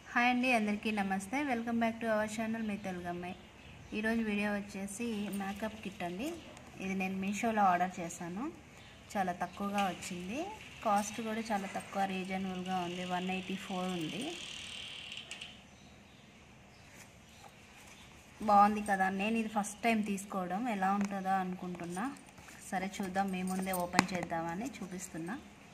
hi అండి అందరికీ నమస్తే welcome back to our channel మీ తెలుగు అమ్మాయి ఈరోజు వీడియో వచ్చేసి మేకప్ కిట్ అండి ఇది నేను మీషోలో ఆర్డర్ చేశాను చాలా తక్కువగా వచ్చింది కాస్ట్ కూడా చాలా తక్కువ రీజనబుల్గా ఉంది వన్ ఎయిటీ ఫోర్ ఉంది బాగుంది కదా నేను ఇది ఫస్ట్ టైం తీసుకోవడం ఎలా ఉంటుందో అనుకుంటున్నా సరే చూద్దాం మీ ముందే ఓపెన్ చేద్దామని చూపిస్తున్నా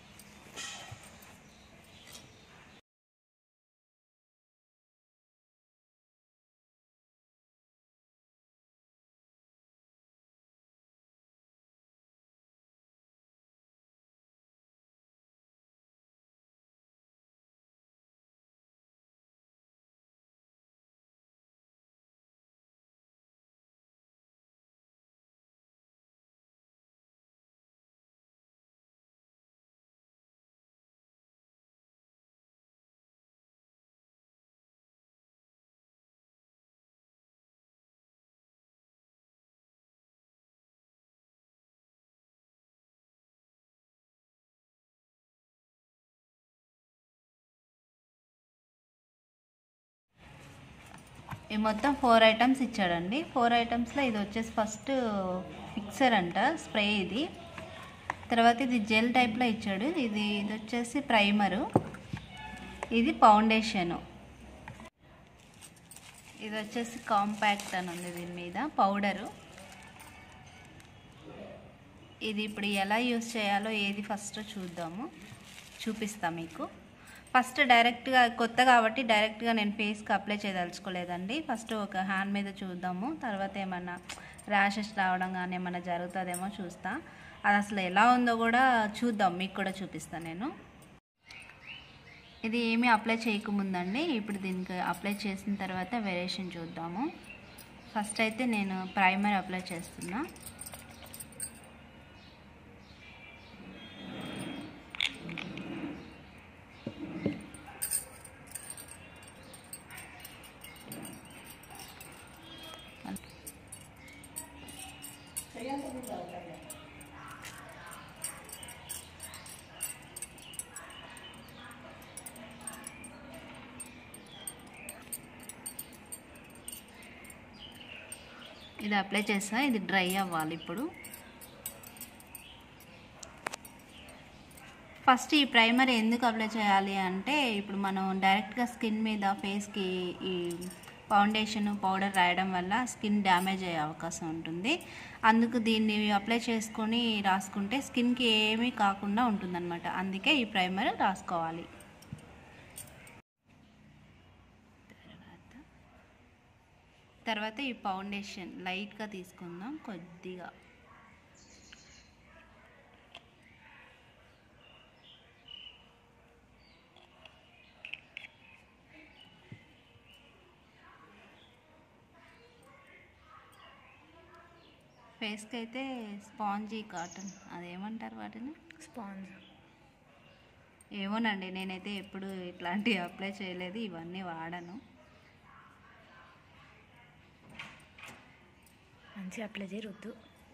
ఈ మొత్తం ఫోర్ ఐటమ్స్ ఇచ్చాడండి ఫోర్ ఐటమ్స్లో ఇది వచ్చేసి ఫస్ట్ ఫిక్సర్ అంట స్ప్రే ఇది తర్వాత ఇది జెల్ టైప్లో ఇచ్చాడు ఇది ఇది వచ్చేసి ప్రైమరు ఇది ఫౌండేషను ఇది వచ్చేసి కాంపాక్ట్ అని ఉంది దీని మీద పౌడరు ఇది ఇప్పుడు ఎలా యూస్ చేయాలో ఏది ఫస్ట్ చూద్దాము చూపిస్తా మీకు ఫస్ట్ డైరెక్ట్గా కొత్త కాబట్టి డైరెక్ట్గా నేను ఫేస్కి అప్లై చేయదలుచుకోలేదండి ఫస్ట్ ఒక హ్యాండ్ మీద చూద్దాము తర్వాత ఏమన్నా ర్యాషెస్ రావడం కానీ ఏమన్నా జరుగుతుందేమో చూస్తా అది అసలు ఎలా ఉందో కూడా చూద్దాం మీకు కూడా చూపిస్తాను నేను ఇది ఏమీ అప్లై చేయకముందండి ఇప్పుడు దీనికి అప్లై చేసిన తర్వాత వేరియేషన్ చూద్దాము ఫస్ట్ అయితే నేను ప్రైమర్ అప్లై చేస్తున్నా ఇది అప్లై చేసా ఇది డ్రై అవ్వాలి ఇప్పుడు ఫస్ట్ ఈ ప్రైమర్ ఎందుకు అప్లై చేయాలి అంటే ఇప్పుడు మనం డైరెక్ట్గా స్కిన్ మీద ఫేస్కి ఈ ఫౌండేషన్ పౌడర్ రాయడం వల్ల స్కిన్ డ్యామేజ్ అయ్యే అవకాశం ఉంటుంది అందుకు దీన్ని అప్లై చేసుకొని రాసుకుంటే స్కిన్కి ఏమీ కాకుండా ఉంటుందన్నమాట అందుకే ఈ ప్రైమర్ రాసుకోవాలి తర్వాత ఈ ఫౌండేషన్ లైట్గా తీసుకుందాం కొద్దిగా ఫేస్కి అయితే స్పాంజీ కాటన్ అదేమంటారు వాటిని స్పాంజ్ ఏమోనండి నేనైతే ఎప్పుడు ఇట్లాంటివి అప్లై చేయలేదు ఇవన్నీ వాడను మంచిగా అప్లై చేయి రుద్దు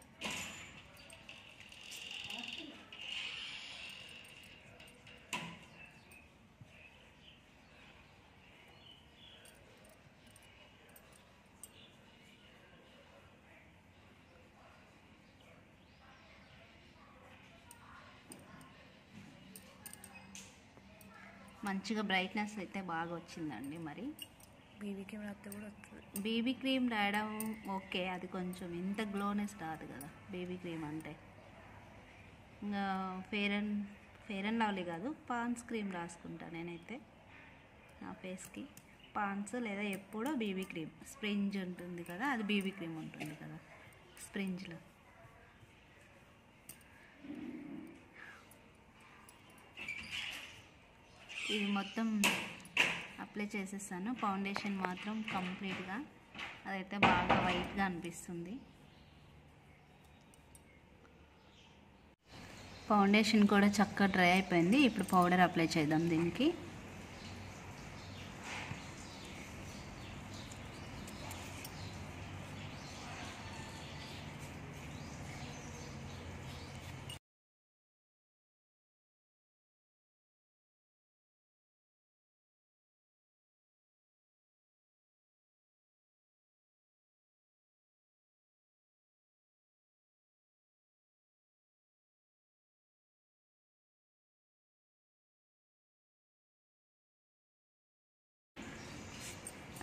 మంచిగా బ్రైట్నెస్ అయితే బాగా వచ్చిందండి మరి బీబీకి రద్దు కూడా వస్తుంది బేబీ క్రీమ్ రాయడం ఓకే అది కొంచెం ఇంత గ్లోనెస్ రాదు కదా బేబీ క్రీమ్ అంటే ఇంకా fair and fair and lovely కాదు పాన్స్ క్రీమ్ రాసుకుంటా నేనైతే నా ఫేస్కి పాన్స్ లేదా ఎప్పుడో బీబీ క్రీమ్ స్ప్రింజ్ ఉంటుంది కదా అది బీబీ క్రీమ్ ఉంటుంది కదా స్ప్రింజ్లో ఇది మొత్తం అప్లై చేసేసాను ఫౌండేషన్ మాత్రం కంప్లీట్గా అదైతే బాగా వైట్గా అనిపిస్తుంది ఫౌండేషన్ కూడా చక్కగా డ్రై అయిపోయింది ఇప్పుడు పౌడర్ అప్లై చేద్దాం దీనికి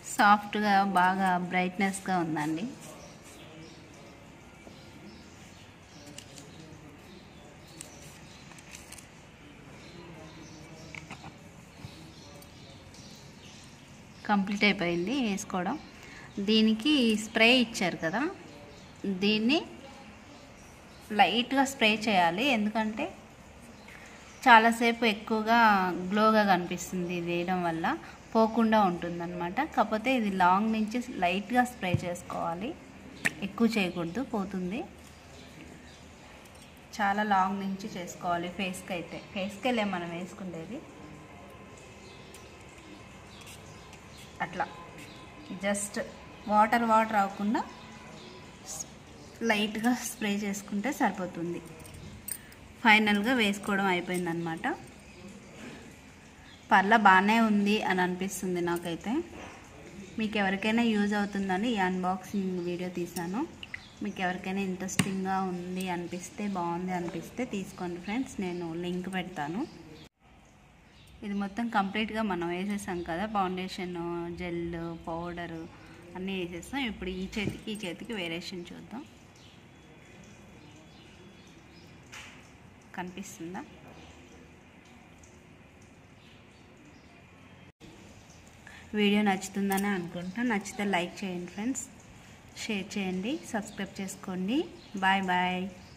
సాఫ్ట్గా బాగా బ్రైట్నెస్గా ఉందండి కంప్లీట్ అయిపోయింది వేసుకోవడం దీనికి స్ప్రే ఇచ్చారు కదా దీన్ని లైట్గా స్ప్రే చేయాలి ఎందుకంటే చాలాసేపు ఎక్కువగా గ్లోగా కనిపిస్తుంది ఇది వేయడం వల్ల పోకుండా ఉంటుందన్నమాట కాకపోతే ఇది లాంగ్ నుంచి లైట్గా స్ప్రే చేసుకోవాలి ఎక్కువ చేయకూడదు పోతుంది చాలా లాంగ్ నుంచి చేసుకోవాలి ఫేస్కి అయితే ఫేస్కి వెళ్ళే మనం వేసుకునేది అట్లా జస్ట్ వాటర్ వాటర్ అవ్వకుండా లైట్గా స్ప్రే చేసుకుంటే సరిపోతుంది ఫైనల్గా వేసుకోవడం అయిపోయిందనమాట పర్ల బాగానే ఉంది అని అనిపిస్తుంది నాకైతే మీకు ఎవరికైనా యూజ్ అవుతుందని ఈ అన్బాక్సింగ్ వీడియో తీసాను మీకు ఎవరికైనా ఇంట్రెస్టింగ్గా ఉంది అనిపిస్తే బాగుంది అనిపిస్తే తీసుకోండి ఫ్రెండ్స్ నేను లింక్ పెడతాను ఇది మొత్తం కంప్లీట్గా మనం వేసేసాం కదా ఫౌండేషన్ జెల్ పౌడరు అన్నీ వేసేస్తాం ఇప్పుడు ఈ చేతికి ఈ చేతికి వేరియేషన్ చూద్దాం కనిపిస్తుందా వీడియో నచ్చుతుందని అనుకుంటా నచ్చితే లైక్ చేయండి ఫ్రెండ్స్ షేర్ చేయండి సబ్స్క్రైబ్ చేసుకోండి బాయ్ బాయ్